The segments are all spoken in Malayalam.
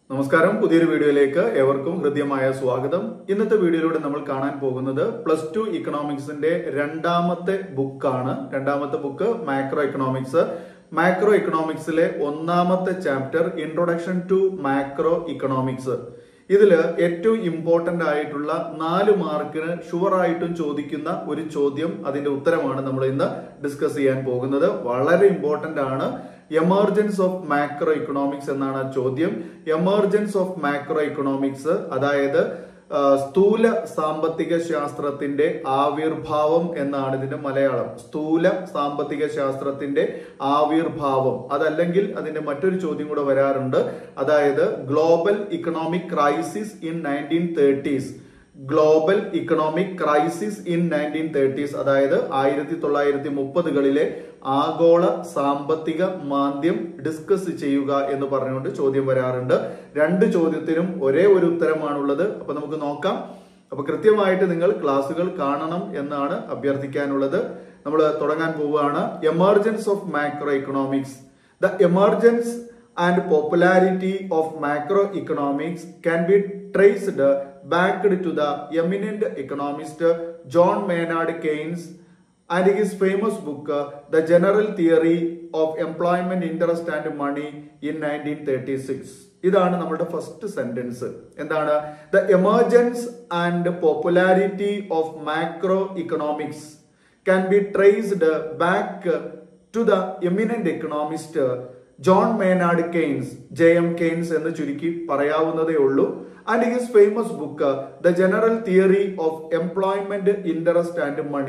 നമസ്കാരം പുതിയൊരു വീഡിയോയിലേക്ക് ഏവർക്കും ഹൃദ്യമായ സ്വാഗതം ഇന്നത്തെ വീഡിയോയിലൂടെ നമ്മൾ കാണാൻ പോകുന്നത് പ്ലസ് ടു ഇക്കണോമിക്സിന്റെ രണ്ടാമത്തെ ബുക്കാണ് രണ്ടാമത്തെ ബുക്ക് മാക്രോ ഇക്കണോമിക്സ് മാക്രോ ഇക്കണോമിക്സിലെ ഒന്നാമത്തെ chapter introduction to macroeconomics ഇതില് ഏറ്റവും ഇമ്പോർട്ടന്റ് ആയിട്ടുള്ള നാല് മാർക്കിന് ഷുവർ ആയിട്ടും ചോദിക്കുന്ന ഒരു ചോദ്യം അതിന്റെ ഉത്തരമാണ് നമ്മൾ ഇന്ന് ഡിസ്കസ് ചെയ്യാൻ പോകുന്നത് വളരെ ഇമ്പോർട്ടന്റ് ആണ് എമർജൻസ് ഓഫ് മാക്രോ ഇക്കണോമിക്സ് എന്നാണ് ആ ചോദ്യം എമർജൻസ് ഓഫ് മാക്രോ ഇക്കണോമിക്സ് അതായത് ആ, സ്ഥൂല സാമ്പത്തിക ശാസ്ത്രത്തിന്റെ ആവിർഭാവം എന്നാണ് ഇതിന്റെ മലയാളം സ്ഥൂല സാമ്പത്തിക ശാസ്ത്രത്തിന്റെ ആവിർഭാവം അതല്ലെങ്കിൽ അതിന്റെ മറ്റൊരു ചോദ്യം കൂടെ വരാറുണ്ട് അതായത് global economic crisis in nineteen thirties global economic crisis in nineteen thirties അതായത് ആയിരത്തി തൊള്ളായിരത്തി മുപ്പതുകളിലെ ആഗോള സാമ്പത്തിക മാന്ദ്യം ഡിസ്കസ് ചെയ്യുക എന്ന് പറഞ്ഞുകൊണ്ട് ചോദ്യം വരാറുണ്ട് രണ്ട് ചോദ്യത്തിനും ഒരേ ഒരു ഉത്തരമാണുള്ളത് അപ്പൊ നമുക്ക് നോക്കാം അപ്പൊ കൃത്യമായിട്ട് നിങ്ങൾ ക്ലാസ്സുകൾ കാണണം എന്നാണ് അഭ്യർത്ഥിക്കാനുള്ളത് നമ്മൾ തുടങ്ങാൻ പോവുകയാണ് emergence of macroeconomics the emergence and popularity of macroeconomics can be traced back to the eminent economist John Maynard Keynes and his famous book The General Theory of Employment, Interest and Money in 1936. ഇതാണ് നമ്മുടെ ഫസ്റ്റ് സെന്റൻസ് എന്താണ് the emergence and popularity of macroeconomics can be traced back to the eminent economist John Maynard Keynes J M Keynes എന്ന് ചുരുക്കി പറയാവുന്നതേ ഉള്ളൂ and his famous book the general theory of employment interest and money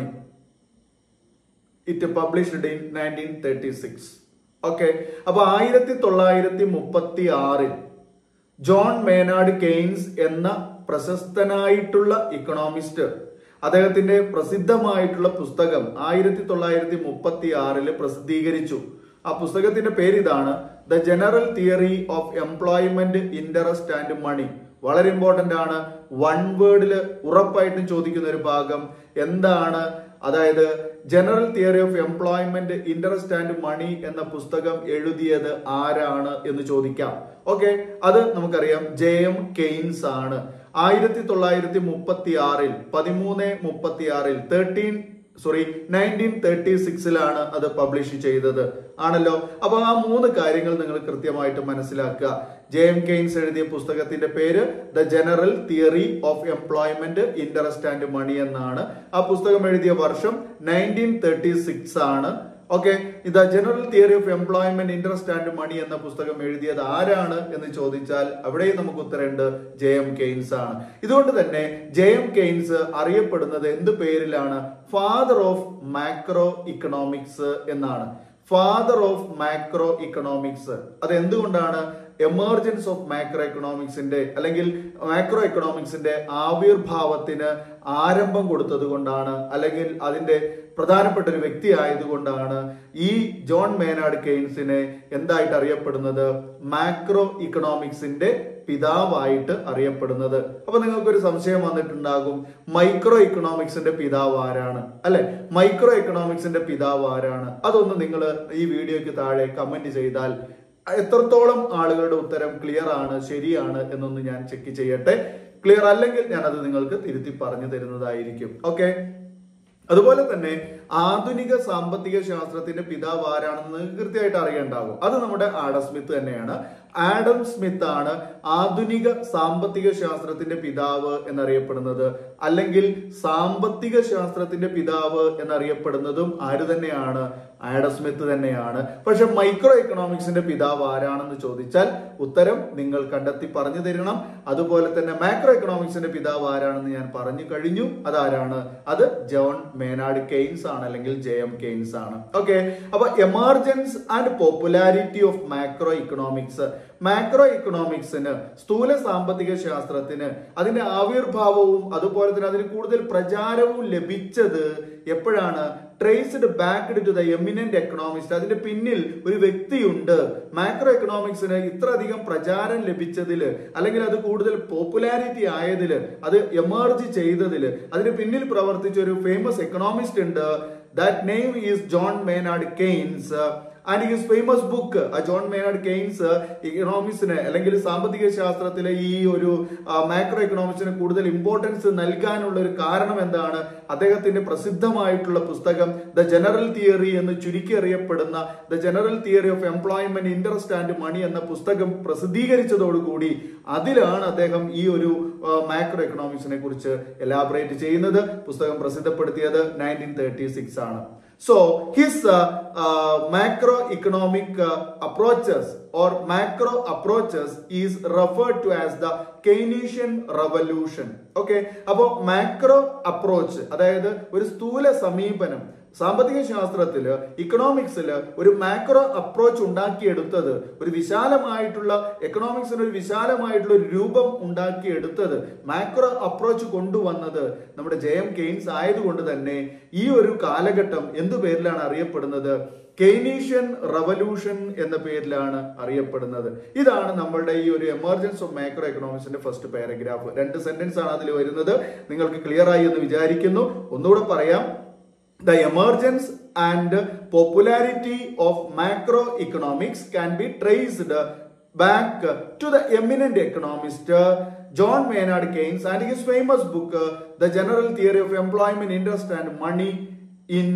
it published in nineteen thirty six okay അപ്പൊ ആയിരത്തി തൊള്ളായിരത്തി മുപ്പത്തി ആറിൽ ജോൺ മേനാർഡ് കെയ്ൻസ് എന്ന പ്രശസ്തനായിട്ടുള്ള ഇക്കണോമിസ്റ്റ് അദ്ദേഹത്തിന്റെ പ്രസിദ്ധമായിട്ടുള്ള പുസ്തകം ആയിരത്തി തൊള്ളായിരത്തി മുപ്പത്തി ആറില് പ്രസിദ്ധീകരിച്ചു ആ പുസ്തകത്തിന്റെ പേര് ഇതാണ് the general theory of employment interest and money വളരെ ഇമ്പോർട്ടന്റ് ആണ് വൺ വേർഡില് ഉറപ്പായിട്ടും ചോദിക്കുന്ന ഒരു ഭാഗം എന്താണ് അതായത് general theory of employment interest and money എന്ന പുസ്തകം എഴുതിയത് ആരാണ് എന്ന് ചോദിക്കാം ഓക്കെ അത് നമുക്കറിയാം ജെ എം കെയ്ൻസ് ആണ് ആയിരത്തി തൊള്ളായിരത്തി മുപ്പത്തി ആറിൽ പതിമൂന്ന് മുപ്പത്തി ആറിൽ തേർട്ടീൻ സോറി നയൻറ്റീൻ തേർട്ടി സിക്സിലാണ് അത് പബ്ലിഷ് ചെയ്തത് ആണല്ലോ അപ്പൊ ആ മൂന്ന് കാര്യങ്ങൾ നിങ്ങൾ കൃത്യമായിട്ട് മനസ്സിലാക്കുക ജെ എം കെയ്ൻസ് എഴുതിയ പുസ്തകത്തിന്റെ പേര് the general theory of employment interest and money എന്നാണ് ആ പുസ്തകം എഴുതിയ വർഷം നയൻറ്റീൻ തേർട്ടി സിക്സ് ആണ് ഓക്കെ ഇത് general theory of employment interest and money എന്ന പുസ്തകം എഴുതിയത് ആരാണ് എന്ന് ചോദിച്ചാൽ അവിടെയും നമുക്ക് ഉത്തരമുണ്ട് ജെ എം കെയ്ൻസ് ആണ് ഇതുകൊണ്ട് തന്നെ ജെ എം കെയ്ൻസ് അറിയപ്പെടുന്നത് എന്ത് പേരിലാണ് ഫാദർ ഓഫ് മാക്രോ ഇക്കണോമിക്സ് എന്നാണ് ഫാദർ ഓഫ് മാക്രോ ഇക്കണോമിക്സ് അത് എന്തുകൊണ്ടാണ് എമർജൻസ് ഓഫ് മാക്രോ എക്കണോമിക്സിന്റെ അല്ലെങ്കിൽ മാക്രോ എക്കണോമിക്സിന്റെ ആവിർഭാവത്തിന് ആരംഭം കൊടുത്തത് കൊണ്ടാണ് അല്ലെങ്കിൽ അതിന്റെ പ്രധാനപ്പെട്ട ഒരു വ്യക്തി ആയതുകൊണ്ടാണ് ഈ ജോൺ മേനാർഡ് കെയ്ൻസിനെ എന്തായിട്ട് അറിയപ്പെടുന്നത് മാക്രോ ഇക്കണോമിക്സിന്റെ പിതാവായിട്ട് അറിയപ്പെടുന്നത് അപ്പൊ നിങ്ങൾക്കൊരു സംശയം വന്നിട്ടുണ്ടാകും മൈക്രോ ഇക്കണോമിക്സിന്റെ പിതാവ് ആരാണ് അല്ലെ മൈക്രോ എക്കണോമിക്സിന്റെ പിതാവ് ആരാണ് അതൊന്ന് നിങ്ങൾ ഈ വീഡിയോയ്ക്ക് താഴെ കമന്റ് ചെയ്താൽ എത്രത്തോളം ആളുകളുടെ ഉത്തരം ക്ലിയർ ആണ് ശരിയാണ് എന്നൊന്ന് ഞാൻ ചെക്ക് ചെയ്യട്ടെ ക്ലിയർ അല്ലെങ്കിൽ ഞാൻ അത് നിങ്ങൾക്ക് തിരുത്തി പറഞ്ഞു തരുന്നതായിരിക്കും ഓക്കെ അതുപോലെ തന്നെ ആധുനിക സാമ്പത്തിക ശാസ്ത്രത്തിന്റെ പിതാവ് ആരാണെന്ന് നിങ്ങൾക്ക് കൃത്യമായിട്ട് അറിയണ്ടാകും അത് നമ്മുടെ ആഡം സ്മിത്ത് തന്നെയാണ് ആഡം സ്മിത്ത് ആണ് ആധുനിക സാമ്പത്തിക ശാസ്ത്രത്തിന്റെ പിതാവ് എന്നറിയപ്പെടുന്നത് അല്ലെങ്കിൽ സാമ്പത്തിക ശാസ്ത്രത്തിന്റെ പിതാവ് എന്നറിയപ്പെടുന്നതും ആര് തന്നെയാണ് ആഡം സ്മിത്ത് തന്നെയാണ് പക്ഷെ മൈക്രോ എക്കണോമിക്സിന്റെ പിതാവ് ആരാണെന്ന് ചോദിച്ചാൽ ഉത്തരം നിങ്ങൾ കണ്ടെത്തി പറഞ്ഞു തരണം അതുപോലെ തന്നെ മാക്രോ എക്കണോമിക്സിന്റെ പിതാവ് ആരാണെന്ന് ഞാൻ പറഞ്ഞു കഴിഞ്ഞു അതാരാണ് അത് ജോൺ മേനാർഡ് കെയ്ൻസ് ആണ് അല്ലെങ്കിൽ ജെ എം കെയ്ൻസ് ആണ് ഓക്കെ അപ്പൊ emergence and popularity of macroeconomics മാക്രോ ഇക്കണോമിക്സിന് സ്ഥൂല സാമ്പത്തിക ശാസ്ത്രത്തിന് അതിന്റെ ആവിർഭാവവും അതുപോലെ തന്നെ അതിന് കൂടുതൽ പ്രചാരവും ലഭിച്ചത് എപ്പോഴാണ് traced backed to the eminent economist അതിന്റെ പിന്നിൽ ഒരു വ്യക്തിയുണ്ട് മാക്രോ എക്കണോമിക്സിന് ഇത്ര അധികം പ്രചാരം ലഭിച്ചതില് അല്ലെങ്കിൽ അത് കൂടുതൽ പോപ്പുലാരിറ്റി ആയതില് അത് എമർജ് ചെയ്തതില് അതിന് പിന്നിൽ പ്രവർത്തിച്ച ഒരു ഫേമസ് എക്കണോമിസ്റ്റ് ഉണ്ട് that name is John Maynard Keynes and his famous book John Maynard Keynes ഇക്കണോമിക്സിന് അല്ലെങ്കിൽ സാമ്പത്തിക ശാസ്ത്രത്തിലെ ഈ ഒരു മാക്രോ എക്കണോമിക്സിന് കൂടുതൽ ഇമ്പോർട്ടൻസ് നൽകാനുള്ള ഒരു കാരണം എന്താണ് അദ്ദേഹത്തിന്റെ പ്രസിദ്ധമായിട്ടുള്ള പുസ്തകം ദ ജനറൽ തിയറി എന്ന് ചുരുക്കി അറിയപ്പെടുന്ന the general theory of employment interest and money എന്ന പുസ്തകം പ്രസിദ്ധീകരിച്ചതോടുകൂടി അതിലാണ് അദ്ദേഹം ഈ ഒരു മാക്രോ എക്കണോമിക്സിനെ കുറിച്ച് എലാബറേറ്റ് ചെയ്യുന്നത് പുസ്തകം പ്രസിദ്ധപ്പെടുത്തിയത് നയൻറ്റീൻ തേർട്ടി സിക്സ് ആണ് So his uh, uh, macroeconomic uh, approaches or macro approaches is referred to as the Keynesian revolution. Okay, അപ്പോൾ മാക്രോ അപ്രോച്ച് അതായത് ഒരു സ്ഥൂല സമീപനം സാമ്പത്തിക ശാസ്ത്രത്തില് ഇക്കണോമിക്സിൽ ഒരു മാക്രോ അപ്രോച്ച് ഉണ്ടാക്കിയെടുത്തത് ഒരു വിശാലമായിട്ടുള്ള എക്കണോമിക്സിന് ഒരു വിശാലമായിട്ടുള്ള ഒരു രൂപം ഉണ്ടാക്കിയെടുത്തത് മാക്രോ അപ്രോച്ച് കൊണ്ടുവന്നത് നമ്മുടെ ജെ എം കെയ്ൻസ് ആയതുകൊണ്ട് തന്നെ ഈ ഒരു കാലഘട്ടം എന്തു പേരിലാണ് അറിയപ്പെടുന്നത് കെയ്നീഷ്യൻ റവല്യൂഷൻ എന്ന പേരിലാണ് അറിയപ്പെടുന്നത് ഇതാണ് നമ്മളുടെ ഈ ഒരു എമർജൻസ് ഓഫ് മാക്രോ എക്കണോമിക്സിന്റെ ഫസ്റ്റ് പാരഗ്രാഫ് രണ്ട് സെന്റൻസ് ആണ് അതിൽ വരുന്നത് നിങ്ങൾക്ക് ക്ലിയർ ആയി എന്ന് വിചാരിക്കുന്നു ഒന്നുകൂടെ പറയാം the emergence and popularity of macroeconomics can be traced back to the eminent economist John Maynard Keynes and his famous book The General Theory of Employment, Interest and Money in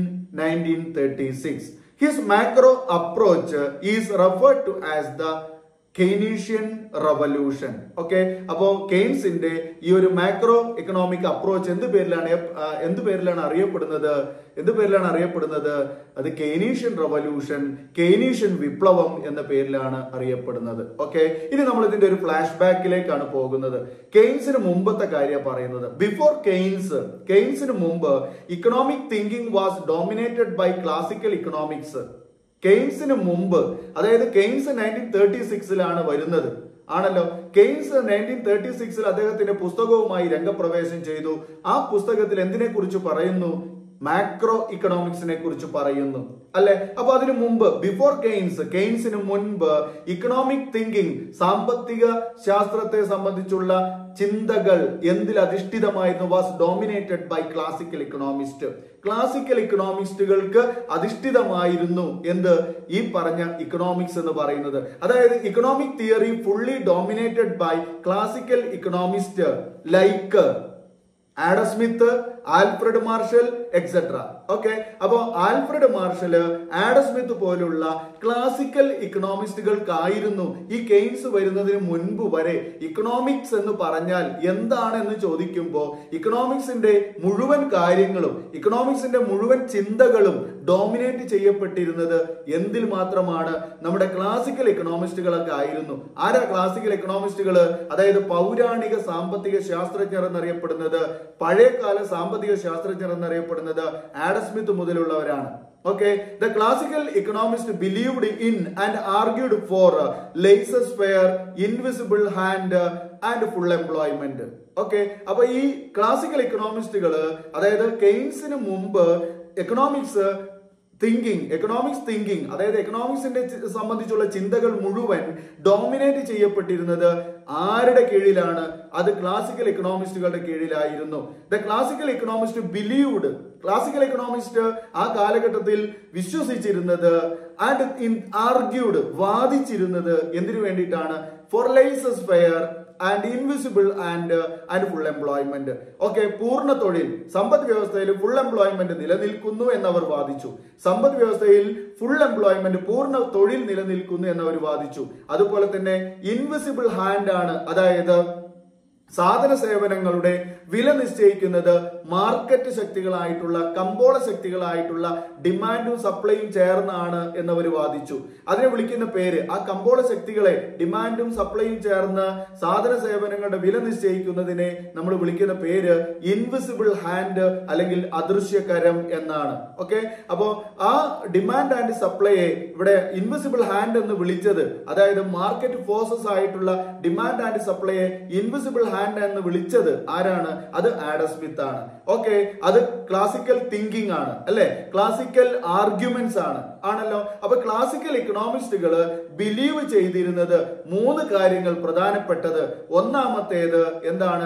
1936. His macro approach is referred to as the Keynesian revolution okay അപ്പോ കെയ്ൻസിന്റെ ഈ ഒരു മാക്രോ എക്കണോമിക് അപ്രോച്ച് എന്ത് പേരിലാണ് ആ, എന്ത് പേരിലാണ് അറിയപ്പെടുന്നത് എന്ത് പേരിലാണ് അറിയപ്പെടുന്നത് അത് കെയ്നീഷ്യൻ റവല്യൂഷൻ കെയ്നീഷ്യൻ വിപ്ലവം എന്ന പേരിലാണ് അറിയപ്പെടുന്നത് ഓക്കെ ഇനി നമ്മൾ ഇതിന്റെ ഒരു ഫ്ലാഷ് ബാക്കിലേക്കാണ് പോകുന്നത് കെയ്ൻസിന് മുമ്പത്തെ കാര്യം പറയുന്നത് ബിഫോർ കെയ്ൻസ് കെയ്ൻസിന് മുമ്പ് economic thinking was dominated by classical economics കെയ്ൻസിന് മുമ്പ് അതായത് കെയ്ൻസ് നയൻറ്റീൻ തേർട്ടി സിക്സിലാണ് വരുന്നത് ആണല്ലോ കെയ്ൻസ് നയൻറ്റീൻ തേർട്ടി സിക്സിൽ അദ്ദേഹത്തിന്റെ പുസ്തകവുമായി രംഗപ്രവേശം ചെയ്തു ആ പുസ്തകത്തിൽ എന്തിനെ കുറിച്ച് പറയുന്നു മാക്രോ ഇക്കണോമിക്സിനെ കുറിച്ച് പറയുന്നു അല്ലെ അപ്പൊ അതിനു മുമ്പ് ബിഫോർ കെയ്ൻസ് കെയ്ൻസിന് മുൻപ് ഇക്കണോമിക് തിങ്കിങ് സാമ്പത്തിക ശാസ്ത്രത്തെ സംബന്ധിച്ചുള്ള ചിന്തകൾ എന്തിൽ അധിഷ്ഠിതമായിരുന്നു was dominated by classical economist classical ഇക്കണോമിസ്റ്റുകൾക്ക് അധിഷ്ഠിതമായിരുന്നു എന്ത് ഈ പറഞ്ഞ ഇക്കണോമിക്സ് എന്ന് പറയുന്നത് അതായത് economic theory fully dominated by classical economist like Adam Smith Alfred Marshall etcetera okay അപ്പോ ആൽഫ്രഡ് മാർഷല് ആഡം സ്മിത്ത് പോലുള്ള ക്ലാസിക്കൽ ഇക്കണോമിസ്റ്റുകൾക്കായിരുന്നു ഈ കെയ്ൻസ് വരുന്നതിന് മുൻപ് വരെ ഇക്കണോമിക്സ് എന്ന് പറഞ്ഞാൽ എന്താണെന്ന് ചോദിക്കുമ്പോൾ ഇക്കണോമിക്സിന്റെ മുഴുവൻ കാര്യങ്ങളും ഇക്കണോമിക്സിന്റെ മുഴുവൻ ചിന്തകളും ഡോമിനേറ്റ് ചെയ്യപ്പെട്ടിരുന്നത് എന്തിൽ മാത്രമാണ് നമ്മുടെ ക്ലാസിക്കൽ ഇക്കണോമിസ്റ്റുകളൊക്കെ ആയിരുന്നു ആരാ ക്ലാസിക്കൽ ഇക്കണോമിസ്റ്റുകൾ അതായത് പൗരാണിക സാമ്പത്തിക ശാസ്ത്രജ്ഞർ എന്നറിയപ്പെടുന്നത് പഴയകാല സാമ്പത്തിക ശാസ്ത്രജ്ഞർ എന്നറിയപ്പെടുന്നത് ആഡം സ്മിത്ത് മുതലുള്ളവരാണ് okay the classical economist believed in and argued for laissez faire invisible hand and full employment okay അപ്പൊ ഈ ക്ലാസിക്കൽ ഇക്കണോമിസ്റ്റുകൾ അതായത് കെയ്ൻസിന് മുമ്പ് എക്കണോമിക്സ് തിങ്കിങ് എക്കണോമിക്സ് തിങ്കിങ് അതായത് എക്കണോമിക്സിന്റെ ചി- സംബന്ധിച്ചുള്ള ചിന്തകൾ മുഴുവൻ ഡോമിനേറ്റ് ചെയ്യപ്പെട്ടിരുന്നത് ആരുടെ കീഴിലാണ് അത് ക്ലാസിക്കൽ എക്കണോമിസ്റ്റുകളുടെ കീഴിലായിരുന്നു the classical economist believed classical economist ആ കാലഘട്ടത്തിൽ വിശ്വസിച്ചിരുന്നത് ആൻഡ് ഇൻ ആർഗ്യൂഡ് വാദിച്ചിരുന്നത് എന്തിനു വേണ്ടിയിട്ടാണ് for laissez faire and invisible and and full employment okay പൂർണ്ണ തൊഴിൽ സമ്പദ് വ്യവസ്ഥയിൽ ഫുൾ എംപ്ലോയ്മെന്റ് നിലനിൽക്കുന്നു എന്നവർ വാദിച്ചു സമ്പദ് വ്യവസ്ഥയിൽ ഫുൾ എംപ്ലോയ്മെന്റ് പൂർണ്ണ തൊഴിൽ നിലനിൽക്കുന്നു എന്നവർ വാദിച്ചു അതുപോലെ തന്നെ ഇൻവിസിബിൾ ഹാൻഡ് ആണ് അതായത് സാധന സേവനങ്ങളുടെ വില നിശ്ചയിക്കുന്നത് മാർക്കറ്റ് ശക്തികളായിട്ടുള്ള കമ്പോള ശക്തികളായിട്ടുള്ള ഡിമാൻഡും സപ്ലൈയും ചേർന്നാണ് എന്നവർ വാദിച്ചു അതിനെ വിളിക്കുന്ന പേര് ആ കമ്പോള ശക്തികളെ ഡിമാൻഡും സപ്ലൈയും ചേർന്ന് സാധന സേവനങ്ങളുടെ വില നിശ്ചയിക്കുന്നതിനെ നമ്മൾ വിളിക്കുന്ന പേര് ഇൻവിസിബിൾ ഹാൻഡ് അല്ലെങ്കിൽ അദൃശ്യകരം എന്നാണ് ഓക്കെ അപ്പോ ആ ഡിമാൻഡ് ആൻഡ് സപ്ലൈയെ ഇവിടെ ഇൻവിസിബിൾ ഹാൻഡ് എന്ന് വിളിച്ചത് അതായത് മാർക്കറ്റ് ഫോഴ്സസ് ആയിട്ടുള്ള ഡിമാൻഡ് ആൻഡ് സപ്ലൈയെ ഇൻവിസിബിൾ ഹാൻഡ് എന്ന് വിളിച്ചത് ആരാണ് അത് ആഡം സ്മിത്ത് ആണ് ഓക്കെ അത് ക്ലാസിക്കൽ തിങ്കിങ് ആണ് അല്ലെ ക്ലാസിക്കൽ ആർഗ്യുമെന്റ്സ് ആണ് ആണല്ലോ അപ്പൊ ക്ലാസിക്കൽ ഇക്കണോമിസ്റ്റുകൾ ബിലീവ് ചെയ്തിരുന്നത് മൂന്ന് കാര്യങ്ങൾ പ്രധാനപ്പെട്ടത് ഒന്നാമത്തേത് എന്താണ്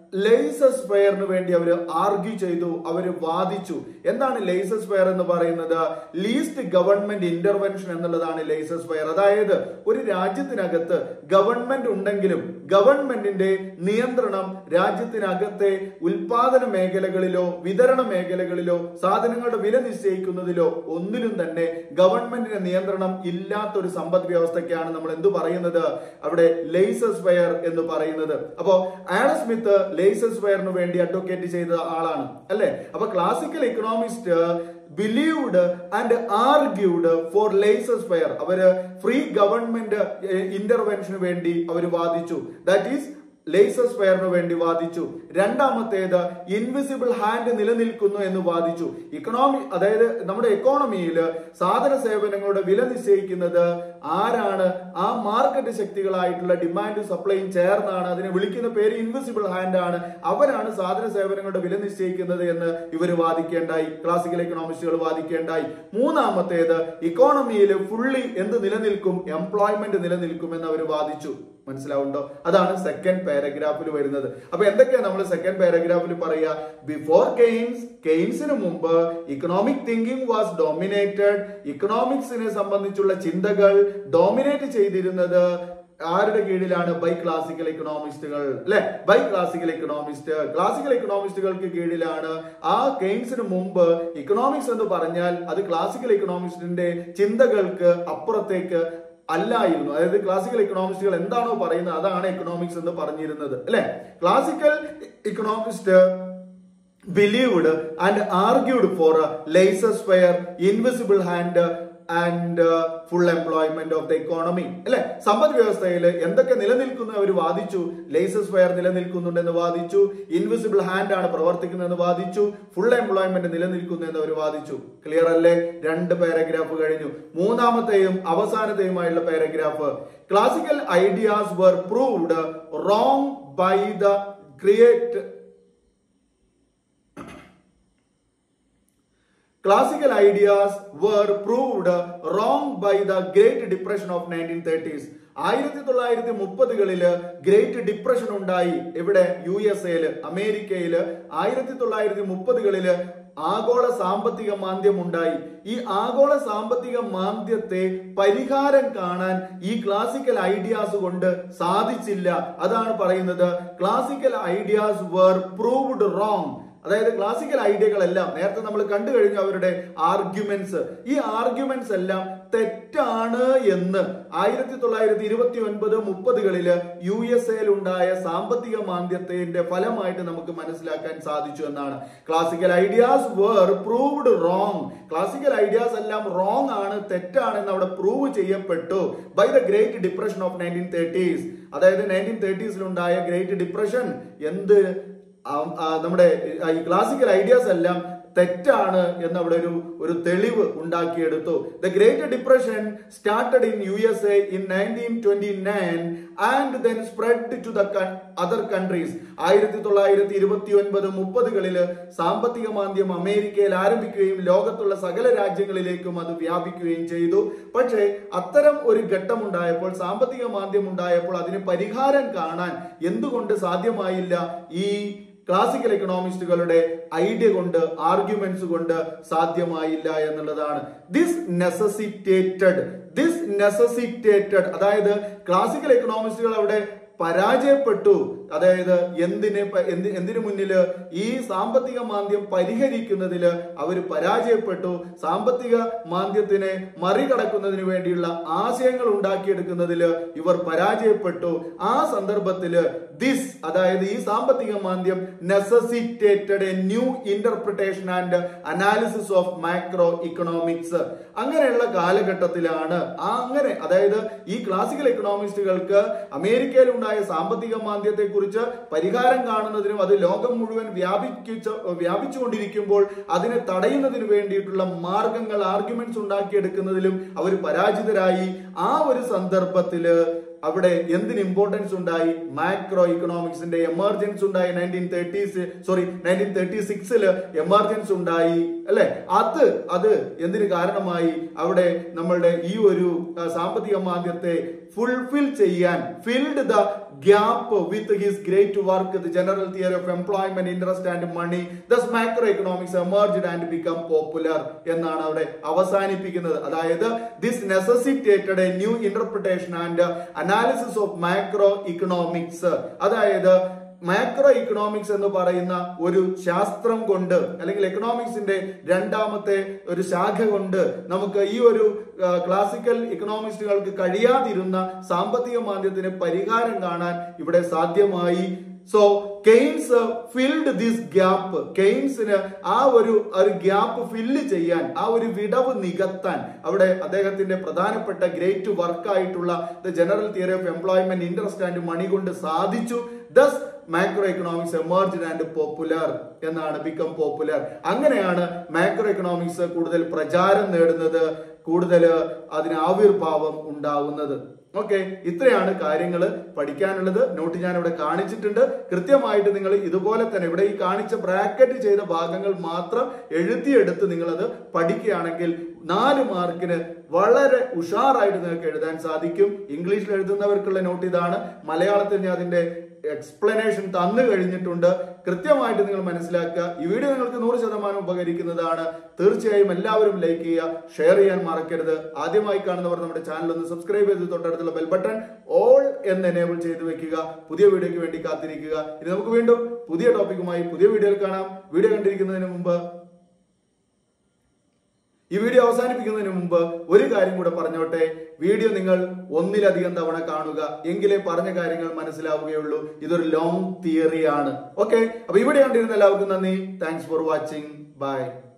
ലേസസ് ഫെയറിന് വേണ്ടി അവർ ആർഗ്യൂ ചെയ്തു അവർ വാദിച്ചു എന്താണ് ലേസസ് ഫെയർ എന്ന് പറയുന്നത് ലീസ്റ്റ് ഗവൺമെന്റ് ഇന്റർവെൻഷൻ എന്നുള്ളതാണ് ലേസസ് ഫെയർ അതായത് ഒരു രാജ്യത്തിനകത്ത് ഗവൺമെന്റ് ഉണ്ടെങ്കിലും ഗവൺമെന്റിന്റെ നിയന്ത്രണം രാജ്യത്തിനകത്തെ ഉൽപാദന മേഖലകളിലോ വിതരണ മേഖലകളിലോ സാധനങ്ങളുടെ വില നിശ്ചയിക്കുന്നതിലോ ഒന്നിലും തന്നെ ഗവൺമെന്റിന്റെ നിയന്ത്രണം ഇല്ലാത്ത ഒരു സമ്പദ് വ്യവസ്ഥയ്ക്കാണ് നമ്മൾ എന്ത് പറയുന്നത് അവിടെ ലേസസ് ഫെയർ എന്ന് പറയുന്നത് അപ്പോ ആഡം സ്മിത്ത് ലേസസ് ഫെയറിന് വേണ്ടി അഡ്വക്കേറ്റ് ചെയ്ത ആളാണ് അല്ലെ അപ്പൊ classical economist believed and argued for laissez faire അവര് ഫ്രീ ഗവൺമെന്റ് ഇന്റർവെൻഷന് വേണ്ടി അവർ വാദിച്ചു ദാറ്റ് ഈസ് ലേസസ് ഫെയറിന് വേണ്ടി വാദിച്ചു രണ്ടാമത്തേത് ഇൻവിസിബിൾ ഹാൻഡ് നിലനിൽക്കുന്നു എന്ന് വാദിച്ചു ഇക്കണോമി അതായത് നമ്മുടെ എക്കോണമിയിൽ സാധന സേവനങ്ങളുടെ വില നിശ്ചയിക്കുന്നത് ആരാണ് ആ മാർക്കറ്റ് ശക്തികളായിട്ടുള്ള ഡിമാൻഡും സപ്ലൈയും ചേർന്നാണ് അതിനെ വിളിക്കുന്ന പേര് ഇൻവിസിബിൾ ഹാൻഡ് ആണ് അവരാണ് സാധന സേവനങ്ങളുടെ വില നിശ്ചയിക്കുന്നത് എന്ന് ഇവർ വാദിക്കേണ്ടായി ക്ലാസിക്കൽ എക്കണോമിസ്റ്റുകൾ വാദിക്കേണ്ടായി മൂന്നാമത്തേത് ഇക്കോണമിയിൽ ഫുള്ളി എന്ത് നിലനിൽക്കും എംപ്ലോയ്മെന്റ് നിലനിൽക്കും എന്ന് അവർ വാദിച്ചു മനസ്സിലാവുണ്ടോ അതാണ് സെക്കൻഡ് പാരഗ്രാഫിൽ വരുന്നത് അപ്പൊ എന്തൊക്കെയാ നമ്മൾ സെക്കൻഡ് പാരഗ്രാഫിൽ പറയുക ബിഫോർ കെയ്ൻസ് കെയ്ൻസിന് മുമ്പ് ഇക്കണോമിക് തിങ്കിങ് വാസ് ഡോമിനേറ്റഡ് ഇക്കണോമിക്സിനെ സംബന്ധിച്ചുള്ള ചിന്തകൾ ഡോമിനേറ്റ് ചെയ്തിരുന്നത് ആരുടെ കീഴിലാണ് ബൈ ക്ലാസിക്കൽ ഇക്കണോമിസ്റ്റുകൾ അല്ലെ ബൈ ക്ലാസിക്കൽ ഇക്കണോമിസ്റ്റ് ക്ലാസിക്കൽ ഇക്കണോമിസ്റ്റുകൾക്ക് കീഴിലാണ് ആ കെയ്ൻസിന് മുമ്പ് ഇക്കണോമിക്സ് എന്ന് പറഞ്ഞാൽ അത് ക്ലാസിക്കൽ ഇക്കണോമിസ്റ്റിന്റെ ചിന്തകൾക്ക് അപ്പുറത്തേക്ക് അല്ലായിരുന്നു അതായത് ക്ലാസിക്കൽ ഇക്കണോമിസ്റ്റുകൾ എന്താണോ പറയുന്നത് അതാണ് എക്കണോമിക്സ് എന്ന് പറഞ്ഞിരുന്നത് അല്ലെ classical economist believed and argued for laissez faire invisible hand and full employment of the economy അല്ലെ സമ്പദ് വ്യവസ്ഥയിൽ എന്തൊക്കെ നിലനിൽക്കുന്നു അവർ വാദിച്ചു ലേസസ് ഫെയർ നിലനിൽക്കുന്നുണ്ടെന്ന് വാദിച്ചു ഇൻവിസിബിൾ ഹാൻഡ് ആണ് പ്രവർത്തിക്കുന്നതെന്ന് വാദിച്ചു ഫുൾ എംപ്ലോയ്മെന്റ് നിലനിൽക്കുന്നു എന്ന് അവർ വാദിച്ചു ക്ലിയർ അല്ലേ രണ്ട് പാരഗ്രാഫ് കഴിഞ്ഞു മൂന്നാമത്തെയും അവസാനത്തെയുമായുള്ള paragraph classical ideas were proved wrong by the great Classical ideas were proved wrong by the Great Depression of 1930s. ആയിരത്തി തൊള്ളായിരത്തി മുപ്പതുകളില് ഗ്രേറ്റ് ഡിപ്രഷൻ ഉണ്ടായി ഇവിടെ യു എസ് എയില് അമേരിക്കയില് ആയിരത്തി തൊള്ളായിരത്തി മുപ്പതുകളില് ആഗോള സാമ്പത്തിക മാന്ദ്യം ഉണ്ടായി ഈ ആഗോള സാമ്പത്തിക മാന്ദ്യത്തെ പരിഹാരം കാണാൻ ഈ ക്ലാസിക്കൽ ഐഡിയാസ് കൊണ്ട് സാധിച്ചില്ല അതാണ് പറയുന്നത് classical ideas were proved wrong അതായത് ക്ലാസിക്കൽ ഐഡിയകളെല്ലാം നേരത്തെ നമ്മൾ കണ്ടു കഴിഞ്ഞു അവരുടെ ആർഗ്യുമെന്റ്സ് ഈ ആർഗ്യുമെന്റ്സ് എല്ലാം തെറ്റാണ് എന്ന് ആയിരത്തി തൊള്ളായിരത്തി ഇരുപത്തി ഒൻപത് മുപ്പതുകളില് യു എസ് എയിൽ ഉണ്ടായ സാമ്പത്തിക മാന്ദ്യത്തിന്റെ ഫലമായിട്ട് നമുക്ക് മനസ്സിലാക്കാൻ സാധിച്ചു എന്നാണ് classical ideas were proved wrong classical ideas എല്ലാം റോങ് ആണ് തെറ്റാണെന്ന് അവിടെ പ്രൂവ് ചെയ്യപ്പെട്ടു by the great depression of nineteen thirties അതായത് നയൻറ്റീൻ തേർട്ടീസിലുണ്ടായ ഗ്രേറ്റ് ഡിപ്രഷൻ എന്ത് നമ്മുടെ ഈ ക്ലാസിക്കൽ ഐഡിയാസ് എല്ലാം തെറ്റാണ് എന്ന് അവിടെ ഒരു ഒരു തെളിവ് ഉണ്ടാക്കിയെടുത്തു the great depression started in U S A in nineteen twenty nine and then spread to the other countries ആയിരത്തി തൊള്ളായിരത്തി ഇരുപത്തി ഒൻപത് മുപ്പതുകളില് സാമ്പത്തിക മാന്ദ്യം അമേരിക്കയിൽ ആരംഭിക്കുകയും ലോകത്തുള്ള സകല രാജ്യങ്ങളിലേക്കും അത് വ്യാപിക്കുകയും ചെയ്തു പക്ഷേ അത്തരം ഒരു ഘട്ടമുണ്ടായപ്പോൾ സാമ്പത്തിക മാന്ദ്യം ഉണ്ടായപ്പോൾ അതിന് പരിഹാരം കാണാൻ എന്തുകൊണ്ട് സാധ്യമായില്ല ഈ ക്ലാസിക്കൽ എക്കണോമിസ്റ്റുകളുടെ ഐഡിയ കൊണ്ട് ആർഗ്യുമെന്റ്സ് കൊണ്ട് സാധ്യമായില്ല എന്നുള്ളതാണ് ദിസ് നെസസിറ്റേറ്റഡ് ദിസ് നെസസിറ്റേറ്റഡ് അതായത് ക്ലാസിക്കൽ എക്കണോമിസ്റ്റുകൾ അവിടെ പരാജയപ്പെട്ടു അതായത് എന്തിന് എന്തി എന്തിനു മുന്നില് ഈ സാമ്പത്തിക മാന്ദ്യം പരിഹരിക്കുന്നതില് അവർ പരാജയപ്പെട്ടു സാമ്പത്തിക മാന്ദ്യത്തിനെ മറികടക്കുന്നതിന് വേണ്ടിയുള്ള ആശയങ്ങൾ ഉണ്ടാക്കിയെടുക്കുന്നതില് ഇവർ പരാജയപ്പെട്ടു ആ സന്ദർഭത്തില് ദിസ് അതായത് ഈ സാമ്പത്തിക മാന്ദ്യം necessitated a new interpretation and analysis of macroeconomics അങ്ങനെയുള്ള കാലഘട്ടത്തിലാണ് ആ അങ്ങനെ അതായത് ഈ ക്ലാസിക്കൽ എക്കണോമിസ്റ്റുകൾക്ക് അമേരിക്കയിൽ ഉണ്ടായ സാമ്പത്തിക മാന്ദ്യത്തെ കുറിച്ച് പരിഹാരം കാണുന്നതിനും അത് ലോകം മുഴുവൻ വ്യാപിച്ച വ്യാപിച്ചുകൊണ്ടിരിക്കുമ്പോൾ അതിനെ തടയുന്നതിന് വേണ്ടിയിട്ടുള്ള മാർഗങ്ങൾ ആർഗ്യുമെന്റ്സ് ഉണ്ടാക്കിയെടുക്കുന്നതിലും അവർ പരാജിതരായി ആ ഒരു സന്ദർഭത്തില് അവിടെ എന്തിന് ഇമ്പോർട്ടൻസ് ഉണ്ടായി മാക്രോ ഇക്കണോമിക്സിന്റെ എമർജൻസ് ഉണ്ടായി nineteen thirties sorry nineteen thirty സിക്സില് എമർജൻസ് ഉണ്ടായി അല്ലെ അത് അത് എന്തിന് കാരണമായി അവിടെ നമ്മളുടെ ഈ ഒരു ആ, സാമ്പത്തിക മാന്ദ്യത്തെ ഫുൾഫിൽ ചെയ്യാൻ filled the gap with his great work the general theory of employment interest and money thus macro economics emerged and become popular എന്നാണ് അവിടെ അവസാനിപ്പിക്കുന്നത് അതായത് this necessitated a new interpretation and analysis of macroeconomics അതായത് മാക്രോ ഇക്കണോമിക്സ് എന്ന് പറയുന്ന ഒരു ശാസ്ത്രം കൊണ്ട് അല്ലെങ്കിൽ എക്കണോമിക്സിന്റെ രണ്ടാമത്തെ ഒരു ശാഖ കൊണ്ട് നമുക്ക് ഈ ഒരു ക്ലാസിക്കൽ ഇക്കണോമിസ്റ്റുകൾക്ക് കഴിയാതിരുന്ന സാമ്പത്തിക മാന്ദ്യത്തിന് പരിഹാരം കാണാൻ ഇവിടെ സാധ്യമായി so Keynes filled this gap കെയ്ൻസിന് ആ ഒരു ഒരു ഗ്യാപ്പ് ഫില്ല് ചെയ്യാൻ ആ ഒരു വിടവ് നികത്താൻ അവിടെ അദ്ദേഹത്തിന്റെ പ്രധാനപ്പെട്ട ഗ്രേറ്റ് വർക്കായിട്ടുള്ള the general theory of employment interest and money കൊണ്ട് സാധിച്ചു thus macro economics emerged and popular എന്നാണ് ബിക്കം പോപ്പുലർ അങ്ങനെയാണ് മാക്രോ എക്കണോമിക്സ് കൂടുതൽ പ്രചാരം നേടുന്നത് കൂടുതൽ അതിന് ആവിർഭാവം ഉണ്ടാവുന്നത് ഓക്കെ ഇത്രയാണ് കാര്യങ്ങൾ പഠിക്കാനുള്ളത് നോട്ട് ഞാൻ ഇവിടെ കാണിച്ചിട്ടുണ്ട് കൃത്യമായിട്ട് നിങ്ങൾ ഇതുപോലെ തന്നെ ഇവിടെ ഈ കാണിച്ച ബ്രാക്കറ്റ് ചെയ്ത ഭാഗങ്ങൾ മാത്രം എഴുതിയെടുത്ത് നിങ്ങളത് പഠിക്കുകയാണെങ്കിൽ നാല് മാർക്കിന് വളരെ ഉഷാറായിട്ട് നിങ്ങൾക്ക് എഴുതാൻ സാധിക്കും ഇംഗ്ലീഷിൽ എഴുതുന്നവർക്കുള്ള നോട്ട് ഇതാണ് മലയാളത്തിൽ ഞാൻ അതിന്റെ എക്സ്പ്ലനേഷൻ തന്നു കഴിഞ്ഞിട്ടുണ്ട് കൃത്യമായിട്ട് നിങ്ങൾ മനസ്സിലാക്കുക ഈ വീഡിയോ നിങ്ങൾക്ക് നൂറ് ശതമാനം ഉപകരിക്കുന്നതാണ് തീർച്ചയായും എല്ലാവരും ലൈക്ക് ചെയ്യുക ഷെയർ ചെയ്യാൻ മറക്കരുത് ആദ്യമായി കാണുന്നവർ നമ്മുടെ ചാനൽ ഒന്ന് സബ്സ്ക്രൈബ് ചെയ്ത് തൊട്ടടുത്തുള്ള ബെൽ ബട്ടൺ ഓൾ എന്ന് എനേബിൾ ചെയ്ത് വെക്കുക പുതിയ വീഡിയോയ്ക്ക് വേണ്ടി കാത്തിരിക്കുക ഇനി നമുക്ക് വീണ്ടും പുതിയ ടോപ്പിക്കുമായി പുതിയ വീഡിയോയിൽ കാണാം വീഡിയോ കണ്ടിരിക്കുന്നതിന് മുമ്പ് ഈ വീഡിയോ അവസാനിപ്പിക്കുന്നതിന് മുമ്പ് ഒരു കാര്യം കൂടെ പറഞ്ഞോട്ടെ വീഡിയോ നിങ്ങൾ ഒന്നിലധികം തവണ കാണുക എങ്കിലേ പറഞ്ഞ കാര്യങ്ങൾ മനസ്സിലാവുകയുള്ളൂ ഇതൊരു ലോങ് തിയറിയാണ് ഓക്കെ അപ്പൊ ഇവിടെ കണ്ടിരുന്ന എല്ലാവർക്കും നന്ദി താങ്ക്സ് ഫോർ വാച്ചിങ് ബൈ